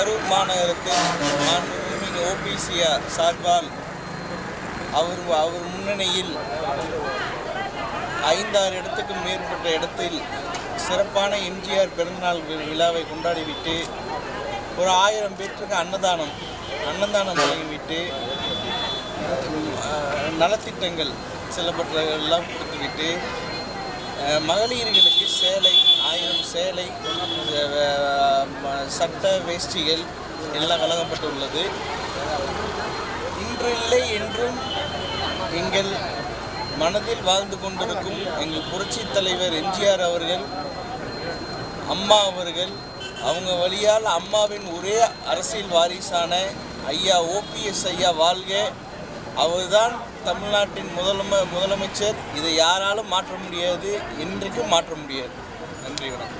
கரூர் மாநகரத்தில் மாண்புமிகு ஓபிசிஆர் சார்பால் அவர் அவர் முன்னணியில் ஐந்தாறு இடத்துக்கும் மேற்பட்ட இடத்தில் சிறப்பான எம்ஜிஆர் பிறந்தநாள் வி- விழாவை கொண்டாடிவிட்டு ஒரு ஆயிரம் பேற்றுக்கு அன்னதானம் அன்னதானம் வழங்கிவிட்டு அஹ், நலத்திட்டங்கள் சிலப்பட்ட எல்லாம் கொடுத்துவிட்டு அஹ், மகளிர்களுக்கு சேலை ஆயிரம் சேலை அஹ், ம- சட்ட வேஷ்டிகள் எல்லாம் வழங்கப்பட்டுள்ளது இன்றில்லை என்றும் எங்கள் மனதில் வாழ்ந்து கொண்டிருக்கும் எங்கள் புரட்சித் தலைவர் எம்ஜிஆர் அவர்கள் அம்மா அவர்கள் அவங்க வழியால் அம்மாவின் ஒரே அரசியல் வாரிசான ஐயா ஓபிஎஸ் ஐயா வாழ்க அவர்தான் தமிழ்நாட்டின் முதலம முதலமைச்சர் இதை யாராலும் மாற்ற முடியாது என்றைக்கும் மாற்ற முடியாது நன்றி வணக்கம்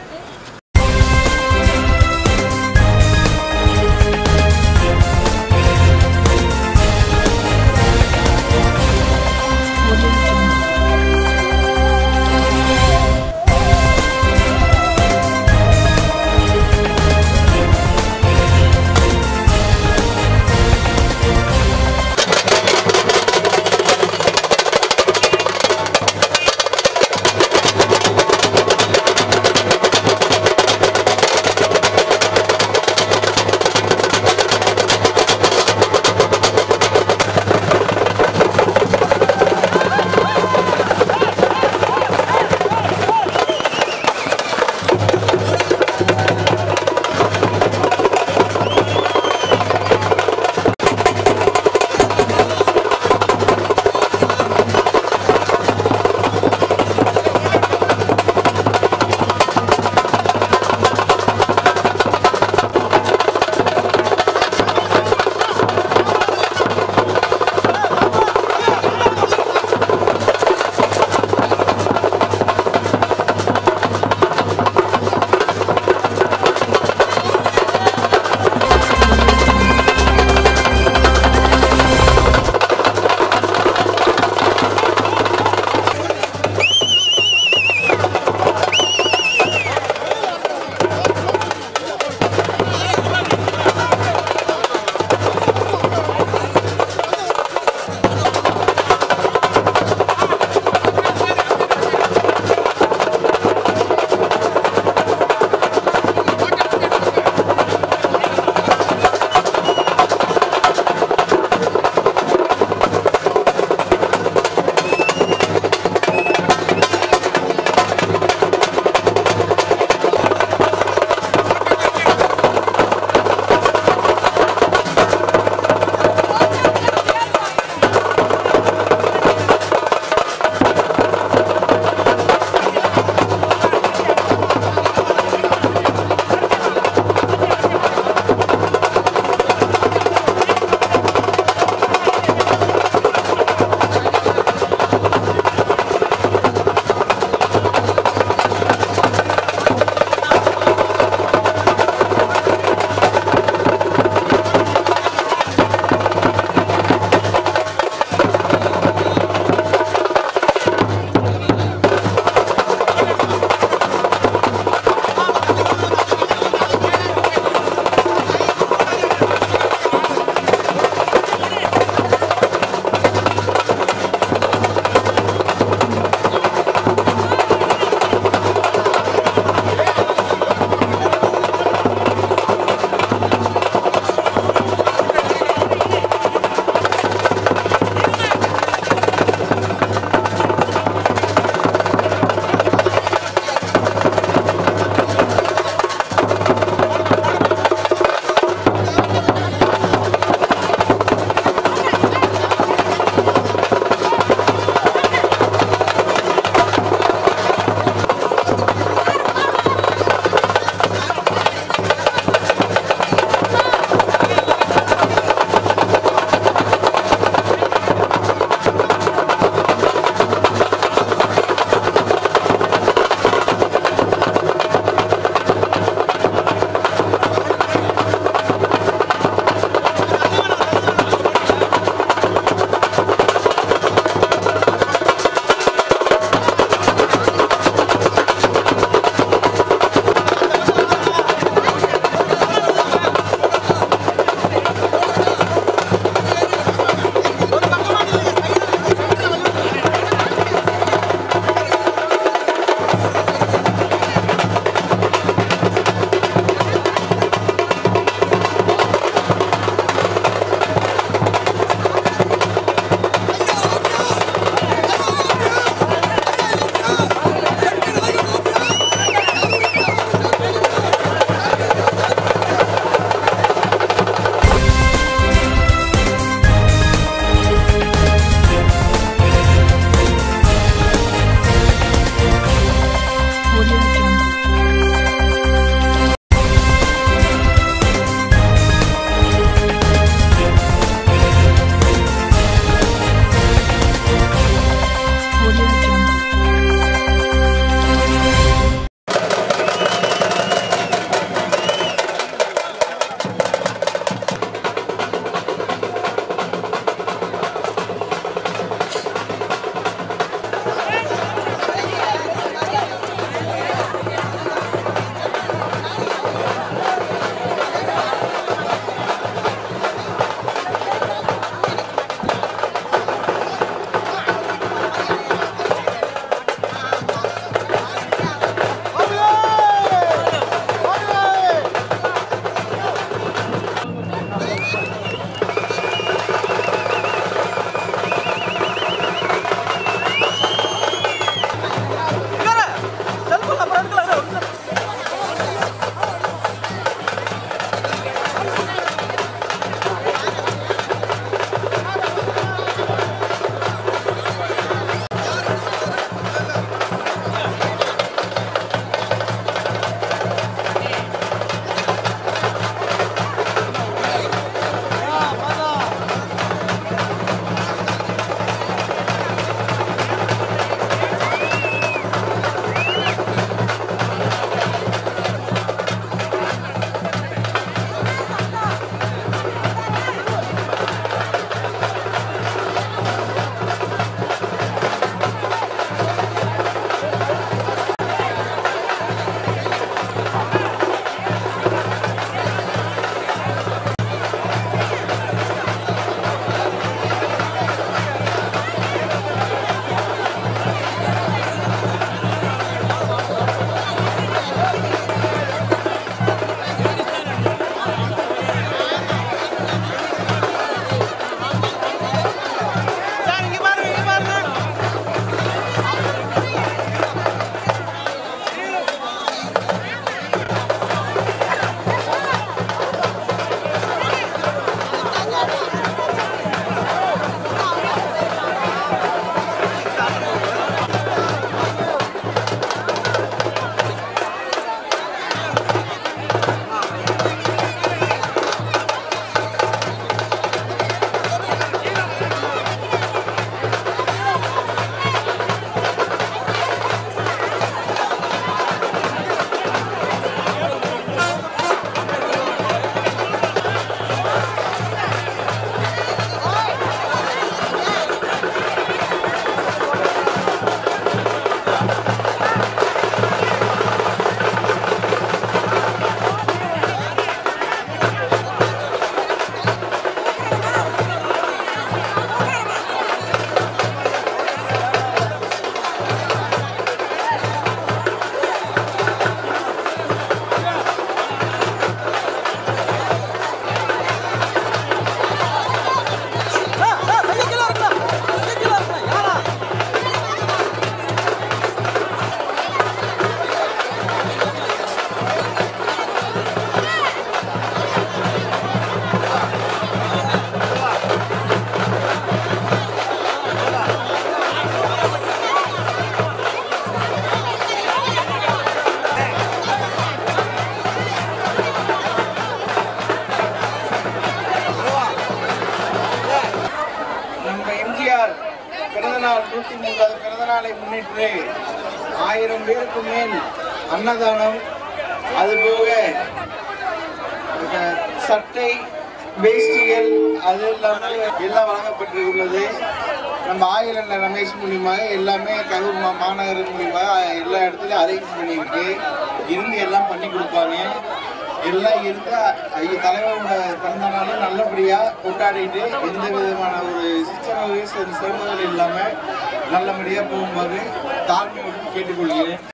நூற்றி மூன்றாவது பிறந்த நாளை முன்னிட்டு ஆயிரம் பேருக்கு மேல் அன்னதானம் அதுபோக இந்த சட்டை வேஷ்டிகள் அது எல்லாமே எல்லாம் வழங்கப்பட்டிருக்கிறது நம்ம ஆயிரண்ட ரமேஷ் மூலியமாக எல்லாமே கரூர் மா மாநகர் மூலியமாக எல்லா இடத்துலையும் அரேஞ்ச் பண்ணியிருக்கு இருந்து எல்லாம் பண்ணி கொடுப்பாங்க எல்லாம் இருந்து ஐயா தலைவரோட பிறந்த நாளும் நல்லபடியாக கொண்டாடிட்டு எந்த விதமான ஒரு சிச்சரவு சிரமங்கள் இல்லாமல் நல்லபடியாக போகும்போது தாழ்மையுடன் கேட்டுக்கொள்கிறேன்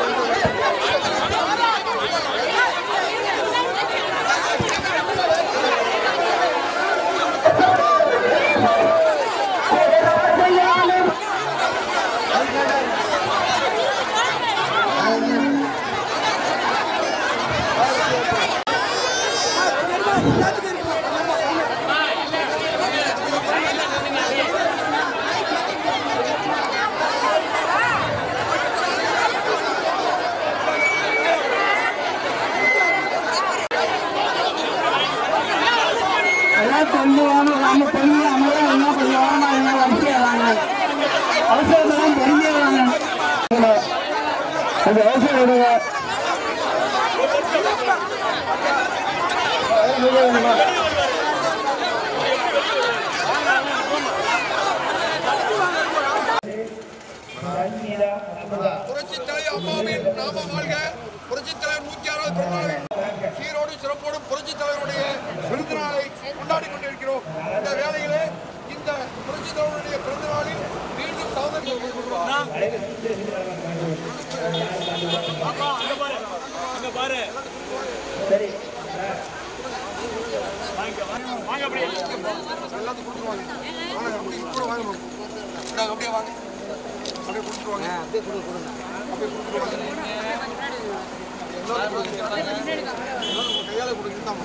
எல்லாம் கொஞ்சம் வாங்க நம்ம பொண்ணு அம்மா எல்லாம் கொஞ்சம் ஓரமா இருந்தா வரிசையா வாங்க அவசரத்தெல்லாம் பொறுமையா வாங்க அந்த அவசரம் விடுங்க புரட்சித் தலைவர் அம்மாவின் நாம வாழ்க புரட்சித் தலைவர் நூற்றி அறுபது பிறந்தநாளை சீரோடு சிறப்போடு புரட்சித் தலைவருடைய பிறந்த நாளை கொண்டாடி கொண்டிருக்கிறோம் இந்த வேளையிலே இந்த புரட்சித் தலைவருடைய பிறந்த நாளில் மீண்டும் சகோதரி எல்லாத்தையும் கொடுத்துருவாங்க வாங்க அப்படியே கூட வாங்க மேம். இந்தாங்க, அப்படியே வாங்க அப்படியே கொடுத்துருவாங்க அப்படியே கொடு கொடுங்க அப்படியே கொடுத்துருவாங்க எல்லாரும் கொடுங்க. எல்லாரும் உங்க கையால கொடுங்க இந்தாம்மா.